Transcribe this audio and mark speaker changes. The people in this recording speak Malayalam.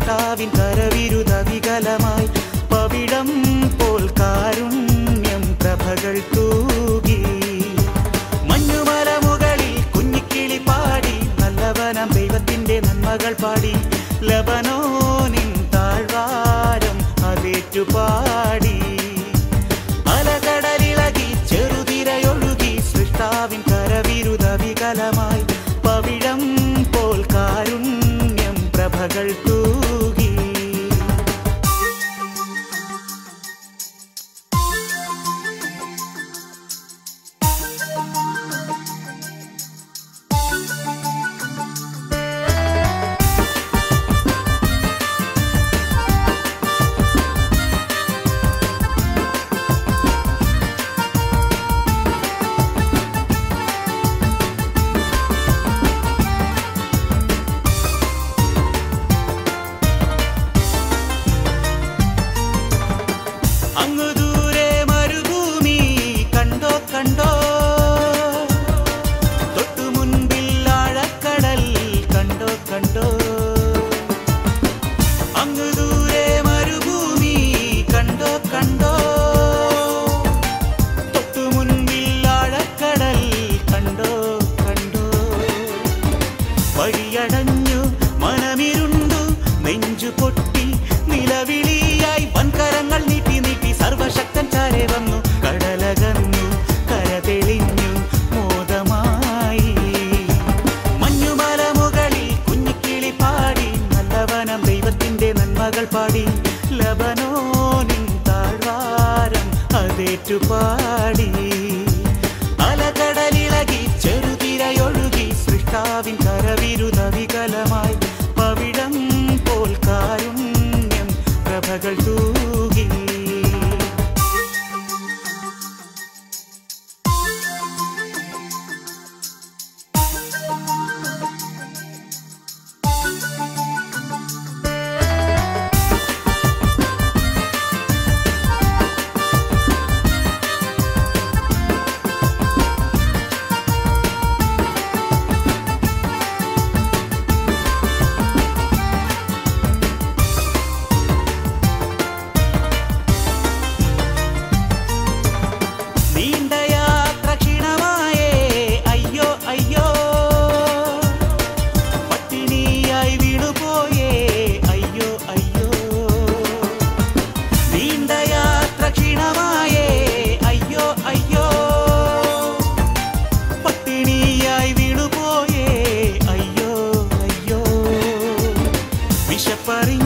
Speaker 1: സൃഷ്ടാവിൻ കരവിരുത വികലമായി പവിഴം പോൽ കാരുണ്യം പ്രഭകൾ തൂകി മഞ്ഞുമല മുകളിൽ കുഞ്ഞിക്കിളി പാടി നല്ലവനം ദൈവത്തിന്റെ നന്മകൾ പാടി ലബനോനിൻ താഴ്വാരം അതേറ്റു പാടി അലകടലിളകി ചെറുതിരയൊഴുകി സൃഷ്ടാവിൻ കരവിരുത വികലമായി പവിഴം പോൽ കാരുണ്യം പ്രഭകൾ തൂകി അങ്ങു ദൂരെ മരുഭൂമി കണ്ടോ കണ്ടോ തൊട്ടു മുൻപിൽ ആഴക്കടൽ കണ്ടോ കണ്ടോ അങ്ങു ദൂരെ മരുഭൂമി കണ്ടോ കണ്ടോ തൊട്ടു മുൻപിൽ ആഴക്കടൽ കണ്ടോ കണ്ടോ വഴിയടഞ്ഞു മനമിരുണ്ടു നെഞ്ചു പൊട്ടി നിലവിളിയായി വൻകരങ്ങൾ നീട്ടി നീട്ടി സർവശക്തൻ ചാരെ വന്നു കടലകന്നു കര തെളിഞ്ഞു മോദമായി മഞ്ഞുമല മുകളിൽ കുഞ്ഞിക്കിളി പാടി നല്ലവനം ദൈവത്തിന്റെ നന്മകൾ പാടി ലബനോനിൻ താഴ്വാരം അതേറ്റു പാടി അലകടലിളകി ചെറുതിരയൊഴുകി സൃഷ്ടാവിൻ കരവിരുത വികലമായി പവിഴം പോൽ കാരുണ്യം പ്രഭകൾ തൂകി നീണ്ട യാത്ര ക്ഷീണമായേ അയ്യോ അയ്യോ പട്ടിണിയായി വീണുപോയേ അയ്യോ അയ്യോ നീണ്ട യാത്ര ക്ഷീണമായേ അയ്യോ അയ്യോ പട്ടിണിയായി വീണുപോയേ അയ്യോ അയ്യോ വിശപ്പറി